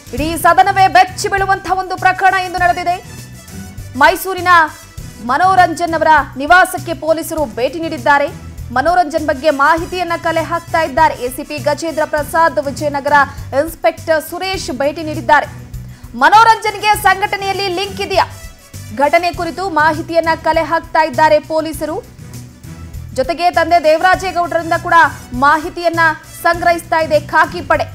ಇಡೀ ಸದನವೇ ಬೆಚ್ಚಿ ಬೀಳುವಂತಹ ಒಂದು ಪ್ರಕರಣ ಇಂದು ನಡೆದಿದೆ ಮೈಸೂರಿನ ಮನೋರಂಜನ್ ಅವರ ನಿವಾಸಕ್ಕೆ ಪೊಲೀಸರು ಭೇಟಿ ನೀಡಿದ್ದಾರೆ ಮನೋರಂಜನ್ ಬಗ್ಗೆ ಮಾಹಿತಿಯನ್ನ ಕಲೆ ಹಾಕ್ತಾ ಇದ್ದಾರೆ ಎಸಿಪಿ ಗಜೇಂದ್ರ ಪ್ರಸಾದ್ ವಿಜಯನಗರ ಇನ್ಸ್ಪೆಕ್ಟರ್ ಸುರೇಶ್ ಭೇಟಿ ನೀಡಿದ್ದಾರೆ ಮನೋರಂಜನ್ಗೆ ಸಂಘಟನೆಯಲ್ಲಿ ಲಿಂಕ್ ಇದೆಯಾ ಘಟನೆ ಕುರಿತು ಮಾಹಿತಿಯನ್ನ ಕಲೆ ಹಾಕ್ತಾ ಇದ್ದಾರೆ ಪೊಲೀಸರು ಜೊತೆಗೆ ತಂದೆ ದೇವರಾಜೇಗೌಡರಿಂದ ಕೂಡ ಮಾಹಿತಿಯನ್ನ ಸಂಗ್ರಹಿಸ್ತಾ ಇದೆ ಖಾಕಿ ಪಡೆ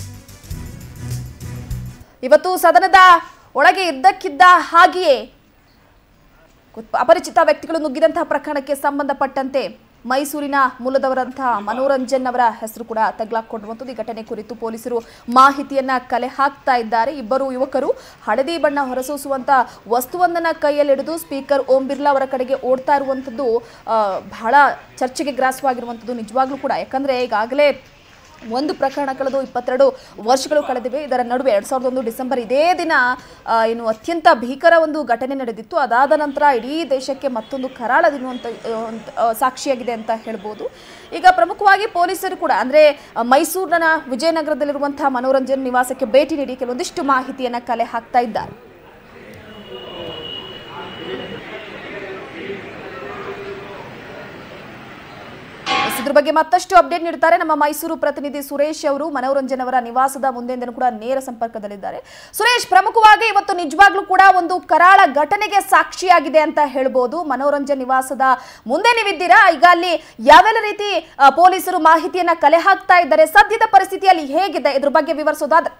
ಇವತ್ತು ಸದನದ ಒಳಗೆ ಇದ್ದಕ್ಕಿದ್ದ ಹಾಗೆಯೇ ಗೊತ್- ಅಪರಿಚಿತ ವ್ಯಕ್ತಿಗಳು ನುಗ್ಗಿದಂತಹ ಪ್ರಕರಣಕ್ಕೆ ಸಂಬಂಧಪಟ್ಟಂತೆ ಮೈಸೂರಿನ ಮೂಲದವರಂತಹ ಮನೋರಂಜನ್ ಅವರ ಹೆಸರು ಕೂಡ ತಗ್ಲಾಕೊಂಡಿರುವಂಥದ್ದು ಈ ಘಟನೆ ಕುರಿತು ಪೊಲೀಸರು ಮಾಹಿತಿಯನ್ನ ಕಲೆ ಹಾಕ್ತಾ ಇದ್ದಾರೆ ಇಬ್ಬರು ಯುವಕರು ಹಳದಿ ಬಣ್ಣ ಹೊರಸೂಸುವಂತ ವಸ್ತುವೊಂದನ್ನ ಕೈಯಲ್ಲಿ ಹಿಡಿದು ಸ್ಪೀಕರ್ ಓಂ ಬಿರ್ಲಾ ಅವರ ಕಡೆಗೆ ಓಡ್ತಾ ಇರುವಂಥದ್ದು ಆ, ಬಹಳ ಚರ್ಚೆಗೆ ಗ್ರಾಸವಾಗಿರುವಂಥದ್ದು ನಿಜವಾಗ್ಲೂ ಕೂಡ ಯಾಕಂದ್ರೆ ಈಗಾಗಲೇ ಒಂದು ಪ್ರಕರಣ ಕಳೆದು ಇಪ್ಪತ್ತೆರಡು ವರ್ಷಗಳು ಕಳೆದಿವೆ ಇದರ ನಡುವೆ ಎರಡ್ ಸಾವಿರದ ಒಂದು ಡಿಸೆಂಬರ್ ಇದೇ ದಿನ ಆ, ಏನು ಅತ್ಯಂತ ಭೀಕರ ಒಂದು ಘಟನೆ ನಡೆದಿತ್ತು ಅದಾದ ನಂತರ ಇಡೀ ದೇಶಕ್ಕೆ ಮತ್ತೊಂದು ಕರಾಳ ದಿನ ಅಂತ ಆ, ಅಂತ, ಆ, ಸಾಕ್ಷಿಯಾಗಿದೆ ಅಂತ ಹೇಳ್ಬೋದು ಈಗ ಪ್ರಮುಖವಾಗಿ ಪೊಲೀಸರು ಕೂಡ ಅಂದ್ರೆ ಆ, ಮೈಸೂರಿನ ವಿಜಯನಗರದಲ್ಲಿರುವಂತಹ ಮನೋರಂಜನ್ ನಿವಾಸಕ್ಕೆ ಭೇಟಿ ನೀಡಿ ಕೆಲವೊಂದಿಷ್ಟು ಮಾಹಿತಿಯನ್ನ ಕಲೆ ಹಾಕ್ತಾ ಇದ್ದಾರೆ ಎಸ್, ಇದ್ರ ಬಗ್ಗೆ ಮತ್ತಷ್ಟು ಅಪ್ಡೇಟ್ ನೀಡ್ತಾರೆ ನಮ್ಮ ಮೈಸೂರು ಪ್ರತಿನಿಧಿ ಸುರೇಶ್ ಅವರು ಮನೋರಂಜನ್ ಅವರ ನಿವಾಸದ ಮುಂದೆಯಿಂದಲೂ ಕೂಡ ನೇರ ಸಂಪರ್ಕದಲ್ಲಿದ್ದಾರೆ ಸುರೇಶ್ ಪ್ರಮುಖವಾಗಿ ಇವತ್ತು ನಿಜವಾಗ್ಲೂ ಕೂಡ ಒಂದು ಕರಾಳ ಘಟನೆಗೆ ಸಾಕ್ಷಿಯಾಗಿದೆ ಅಂತ ಹೇಳ್ಬೋದು ಮನೋರಂಜನ್ ನಿವಾಸದ ಮುಂದೆ ನೀವಿದ್ದೀರಾ ಈಗ ಅಲ್ಲಿ ಯಾವೆಲ್ಲ ರೀತಿ ಆ, ಪೊಲೀಸರು ಮಾಹಿತಿಯನ್ನ ಕಲೆ ಹಾಕ್ತಾ ಇದ್ದಾರೆ ಸದ್ಯದ ಪರಿಸ್ಥಿತಿಯಲ್ಲಿ ಹೇಗಿದೆ ಇದ್ರ ಬಗ್ಗೆ ವಿವರಿಸೋದಾದ್ರೆ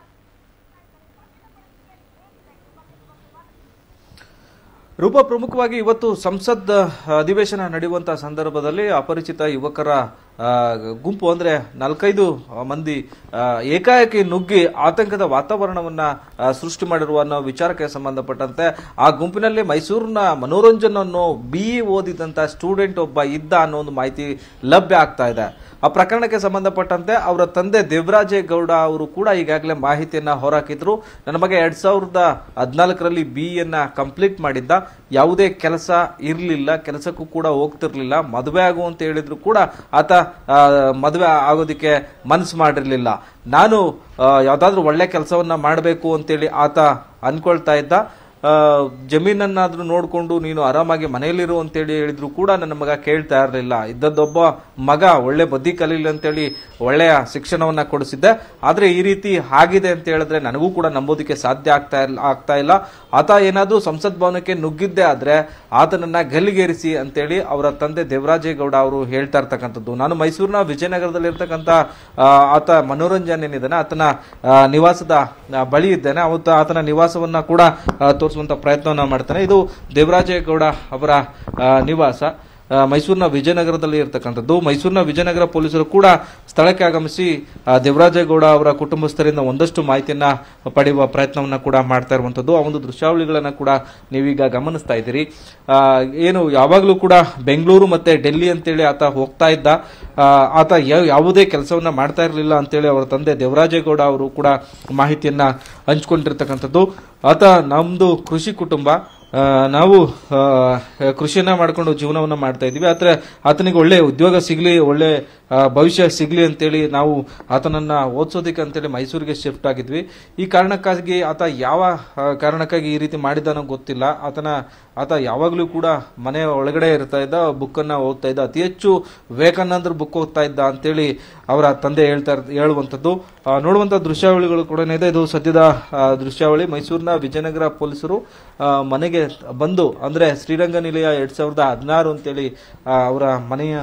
ರೂಪ ಪ್ರಮುಖವಾಗಿ ಇವತ್ತು ಸಂಸತ್ ಅಧಿವೇಶನ ನಡೆಯುವಂತಹ ಸಂದರ್ಭದಲ್ಲಿ ಅಪರಿಚಿತ ಯುವಕರ ಆ, ಗುಂಪು ಅಂದ್ರೆ ನಾಲ್ಕೈದು ಮಂದಿ ಆ, ಏಕಾಏಕಿ ನುಗ್ಗಿ ಆತಂಕದ ವಾತಾವರಣವನ್ನ ಆ, ಸೃಷ್ಟಿ ಮಾಡಿರುವ ಅನ್ನೋ ವಿಚಾರಕ್ಕೆ ಸಂಬಂಧಪಟ್ಟಂತೆ ಆ ಗುಂಪಿನಲ್ಲಿ ಮೈಸೂರಿನ ಮನೋರಂಜನ್ ಅನ್ನೋ ಬಿ ಓದಿದಂತ ಸ್ಟೂಡೆಂಟ್ ಒಬ್ಬ ಇದ್ದ ಅನ್ನೋ ಒಂದು ಮಾಹಿತಿ ಲಭ್ಯ ಆಗ್ತಾ ಇದೆ ಆ ಪ್ರಕರಣಕ್ಕೆ ಸಂಬಂಧಪಟ್ಟಂತೆ ಅವರ ತಂದೆ ದೇವರಾಜೇಗೌಡ ಅವರು ಕೂಡ ಈಗಾಗಲೇ ಮಾಹಿತಿಯನ್ನ ಹೊರಹಾಕಿದ್ರು ನನ್ನ ಮಗ ಎರಡ್ ಸಾವಿರದ ಹದಿನಾಲ್ಕರಲ್ಲಿ ಬಿ ಯನ್ನ ಕಂಪ್ಲೀಟ್ ಮಾಡಿದ್ದ ಯಾವುದೇ ಕೆಲಸ ಇರಲಿಲ್ಲ ಕೆಲಸಕ್ಕೂ ಕೂಡ ಹೋಗ್ತಿರ್ಲಿಲ್ಲ ಮದುವೆ ಆಗು ಅಂತ ಹೇಳಿದ್ರು ಕೂಡ ಆತ ಆ, ಮದುವೆ ಆಗೋದಕ್ಕೆ ಮನಸ್ಸು ಮಾಡಿರ್ಲಿಲ್ಲ ನಾನು ಆ, ಯಾವ್ದಾದ್ರು ಒಳ್ಳೆ ಕೆಲಸವನ್ನ ಮಾಡಬೇಕು ಅಂತೇಳಿ ಆತ ಅನ್ಕೊಳ್ತಾ ಇದ್ದ ಆ, ಜಮೀನನ್ನಾದ್ರೂ ನೋಡ್ಕೊಂಡು ನೀನು ಆರಾಮಾಗಿ ಮನೆಯಲ್ಲಿರು ಅಂತೇಳಿ ಹೇಳಿದ್ರು ಕೂಡ ನನ್ನ ಮಗ ಕೇಳ್ತಾ ಇರಲಿಲ್ಲ ಇದ್ದದ್ದೊಬ್ಬ ಮಗ ಒಳ್ಳೆ ಬುದ್ಧಿ ಕಲೀಲಿ ಅಂತೇಳಿ ಒಳ್ಳೆಯ ಶಿಕ್ಷಣವನ್ನ ಕೊಡಿಸಿದ್ದೆ ಆದ್ರೆ ಈ ರೀತಿ ಆಗಿದೆ ಅಂತ ಹೇಳಿದ್ರೆ ನನಗೂ ಕೂಡ ನಂಬೋದಕ್ಕೆ ಸಾಧ್ಯ ಆಗ್ತಾ ಇಲ್ಲ ಆಗ್ತಾ ಇಲ್ಲ ಆತ ಏನಾದ್ರೂ ಸಂಸತ್ ಭವನಕ್ಕೆ ನುಗ್ಗಿದ್ದೆ ಆದ್ರೆ ಆತನನ್ನ ಗಲ್ಲಿಗೇರಿಸಿ ಅಂತೇಳಿ ಅವರ ತಂದೆ ದೇವರಾಜೇಗೌಡ ಅವರು ಹೇಳ್ತಾ ಇರ್ತಕ್ಕಂಥದ್ದು ನಾನು ಮೈಸೂರಿನ ವಿಜಯನಗರದಲ್ಲಿ ಇರ್ತಕ್ಕಂಥ ಆ, ಆತ ಮನೋರಂಜನ್ ಏನಿದ್ದಾನೆ ಆತನ ಆ, ನಿವಾಸದ ಆ, ಬಳಿ ಇದ್ದೇನೆ ಅವತ್ತು ಆತನ ನಿವಾಸವನ್ನ ಕೂಡ ಆ, ತೋರಿಸುವಂತ ಪ್ರಯತ್ನವನ್ನ ಮಾಡ್ತಾನೆ ಇದು ದೇವರಾಜೇಗೌಡ ಅವರ ಆ, ನಿವಾಸ ಆ, ಮೈಸೂರಿನ ವಿಜಯನಗರದಲ್ಲಿ ಇರತಕ್ಕಂಥದ್ದು ಮೈಸೂರಿನ ವಿಜಯನಗರ ಪೊಲೀಸರು ಕೂಡ ಸ್ಥಳಕ್ಕೆ ಆಗಮಿಸಿ ಆ, ದೇವರಾಜೇಗೌಡ ಅವರ ಕುಟುಂಬಸ್ಥರಿಂದ ಒಂದಷ್ಟು ಮಾಹಿತಿಯನ್ನ ಪಡೆಯುವ ಪ್ರಯತ್ನವನ್ನ ಕೂಡ ಮಾಡ್ತಾ ಇರುವಂತದ್ದು ಆ ಒಂದು ದೃಶ್ಯಾವಳಿಗಳನ್ನ ಕೂಡ ನೀವೀಗ ಗಮನಿಸ್ತಾ ಇದ್ದೀರಿ ಆ, ಏನು ಯಾವಾಗಲೂ ಕೂಡ ಬೆಂಗಳೂರು ಮತ್ತೆ ಡೆಲ್ಲಿ ಅಂತೇಳಿ ಆತ ಹೋಗ್ತಾ ಇದ್ದ ಆ, ಆತ ಯಾವ- ಯಾವುದೇ ಕೆಲಸವನ್ನ ಮಾಡ್ತಾ ಇರಲಿಲ್ಲ ಅಂತೇಳಿ ಅವರ ತಂದೆ ದೇವರಾಜೇಗೌಡ ಅವರು ಕೂಡ ಮಾಹಿತಿಯನ್ನ ಹಂಚ್ಕೊಂಡಿರ್ತಕ್ಕಂಥದ್ದು ಆತ ನಮ್ದು ಕೃಷಿ ಕುಟುಂಬ ಆ, ನಾವು ಆ, ಕೃಷಿಯನ್ನ ಮಾಡ್ಕೊಂಡು ಜೀವನವನ್ನ ಮಾಡ್ತಾ ಇದೀವಿ ಆದ್ರೆ ಆತನಿಗೆ ಒಳ್ಳೆ ಉದ್ಯೋಗ ಸಿಗ್ಲಿ ಒಳ್ಳೆ ಆ, ಭವಿಷ್ಯ ಸಿಗ್ಲಿ ಅಂತೇಳಿ ನಾವು ಆತನನ್ನ ಓದಿಸೋದಕ್ಕೆ ಅಂತೇಳಿ ಮೈಸೂರಿಗೆ ಶಿಫ್ಟ್ ಆಗಿದ್ವಿ ಈ ಕಾರಣಕ್ಕಾಗಿ ಆತ ಯಾವ ಆ, ಕಾರಣಕ್ಕಾಗಿ ಈ ರೀತಿ ಮಾಡಿದಾನೋ ಗೊತ್ತಿಲ್ಲ ಆತನ ಆತ ಯಾವಾಗಲೂ ಕೂಡ ಮನೆ ಒಳಗಡೆ ಇರ್ತಾ ಇದ್ದ ಬುಕ್ಕನ್ನ ಓದ್ತಾ ಇದ್ದ ಅತಿ ಹೆಚ್ಚು ವಿವೇಕಾನಂದ್ರ ಬುಕ್ ಓದ್ತಾ ಇದ್ದ ಅಂತೇಳಿ ಅವರ ತಂದೆ ಹೇಳ್ತಾ ಇರ್- ಹೇಳುವಂಥದ್ದು ಆ, ನೋಡುವಂತ ದೃಶ್ಯಾವಳಿಗಳು ಕೂಡ ಇದೆ ಇದು ಸದ್ಯದ ಆ, ದೃಶ್ಯಾವಳಿ ಮೈಸೂರಿನ ವಿಜಯನಗರ ಪೊಲೀಸರು ಆ, ಮನೆಗೆ ಬಂದು ಅಂದ್ರೆ ಶ್ರೀರಂಗ ನಿಲಯ ಎರಡ್ ಸಾವಿರದ ಹದಿನಾರು ಅಂತೇಳಿ ಆ, ಅವರ ಮನೆಯ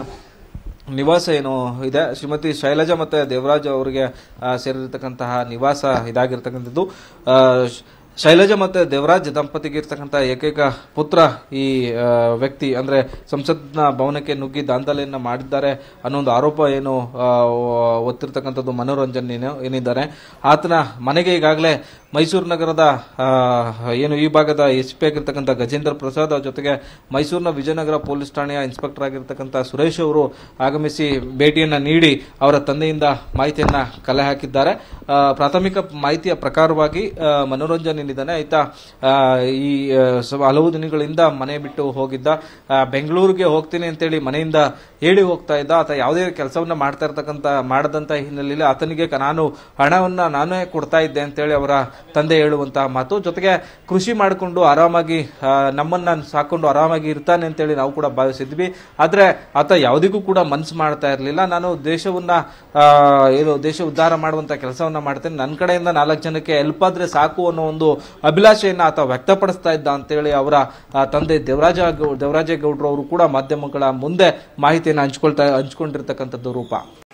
ನಿವಾಸ ಏನು ಇದೆ ಶ್ರೀಮತಿ ಶೈಲಜಾ ಮತ್ತೆ ದೇವರಾಜ್ ಅವರಿಗೆ ಆ, ಸೇರಿರ್ತಕ್ಕಂತಹ ನಿವಾಸ ಇದಾಗಿರ್ತಕ್ಕಂಥದ್ದು ಆ, ಶ್- ಶೈಲಜಾ ಮತ್ತೆ ದೇವರಾಜ್ ದಂಪತಿಗೆ ಇರ್ತಕ್ಕಂಥ ಏಕೈಕ ಪುತ್ರ ಈ ಆ, ವ್ಯಕ್ತಿ ಅಂದ್ರೆ ಸಂಸತ್ನ ಭವನಕ್ಕೆ ನುಗ್ಗಿ ದಾಂಧಲೆಯನ್ನ ಮಾಡಿದ್ದಾರೆ ಅನ್ನೋ ಒಂದು ಆರೋಪ ಏನು ಆ, ಒತ್ತಿರ್ತಕ್ಕಂಥದ್ದು ಮನೋರಂಜನ್ ಏನು ಏನಿದ್ದಾರೆ ಆತನ ಮನೆಗೆ ಈಗಾಗಲೇ ಮೈಸೂರು ನಗರದ ಆ, ಏನು ಈ ಭಾಗದ ಎಸ್ ಪಿ ಆಗಿರ್ತಕ್ಕಂಥ ಗಜೇಂದ್ರ ಪ್ರಸಾದ್ ಅವ್ರ ಜೊತೆಗೆ ಮೈಸೂರಿನ ವಿಜಯನಗರ ಪೊಲೀಸ್ ಠಾಣೆಯ ಇನ್ಸ್ಪೆಕ್ಟರ್ ಆಗಿರ್ತಕ್ಕಂಥ ಸುರೇಶ್ ಅವರು ಆಗಮಿಸಿ ಭೇಟಿಯನ್ನ ನೀಡಿ ಅವರ ತಂದೆಯಿಂದ ಮಾಹಿತಿಯನ್ನ ಕಲೆ ಹಾಕಿದ್ದಾರೆ ಆ, ಪ್ರಾಥಮಿಕ ಮಾಹಿತಿಯ ಪ್ರಕಾರವಾಗಿ ಆ, ಮನೋರಂಜನ್ ಏನಿದ್ದಾನೆ ಆಯ್ತ ಆ, ಈ ಆ, ಸ- ಹಲವು ದಿನಗಳಿಂದ ಮನೆ ಬಿಟ್ಟು ಹೋಗಿದ್ದ ಆ, ಬೆಂಗಳೂರಿಗೆ ಹೋಗ್ತೀನಿ ಅಂತೇಳಿ ಮನೆಯಿಂದ ಹೇಳಿ ಹೋಗ್ತಾ ಇದ್ದ ಆತ ಯಾವುದೇ ಕೆಲಸವನ್ನ ಮಾಡ್ತಾ ಇರ್ತಕ್ಕಂಥ ಮಾಡದಂತ ಹಿನ್ನೆಲೆಯಲ್ಲಿ ಆತನಿಗೆ ಕ- ನಾನು ಹಣವನ್ನ ನಾನೇ ಕೊಡ್ತಾ ಇದ್ದೆ ಅಂತೇಳಿ ಅವರ ತಂದೆ ಹೇಳುವಂತಹ ಮಾತು ಜೊತೆಗೆ ಕೃಷಿ ಮಾಡಿಕೊಂಡು ಆರಾಮಾಗಿ ಆ, ನಮ್ಮನ್ನ ಸಾಕೊಂಡು ಆರಾಮಾಗಿ ಇರ್ತಾನೆ ಅಂತೇಳಿ ನಾವು ಕೂಡ ಭಾವಿಸಿದ್ವಿ ಆದ್ರೆ ಆತ ಯಾವುದಿಗೂ ಕೂಡ ಮನ್ಸು ಮಾಡ್ತಾ ಇರಲಿಲ್ಲ ನಾನು ದೇಶವನ್ನ ಆ, ಏನು ದೇಶ ಉದ್ಧಾರ ಮಾಡುವಂತ ಕೆಲಸವನ್ನ ಮಾಡ್ತೇನೆ ನನ್ನ ಕಡೆಯಿಂದ ನಾಲ್ಕು ಜನಕ್ಕೆ ಹೆಲ್ಪ್ ಆದ್ರೆ ಸಾಕು ಅನ್ನೋ ಒಂದು ಅಭಿಲಾಷೆಯನ್ನ ಆತ ವ್ಯಕ್ತಪಡಿಸ್ತಾ ಇದ್ದ ಅಂತೇಳಿ ಅವರ ಆ, ತಂದೆ ದೇವರಾಜ ಗೌ- ದೇವರಾಜೇಗೌಡರು ಅವರು ಕೂಡ ಮಾಧ್ಯಮಗಳ ಮುಂದೆ ಮಾಹಿತಿಯನ್ನು ಹಂಚ್ಕೊಳ್ತಾ ಹಂಚ್ಕೊಂಡಿರ್ತಕ್ಕಂಥದ್ದು ರೂಪ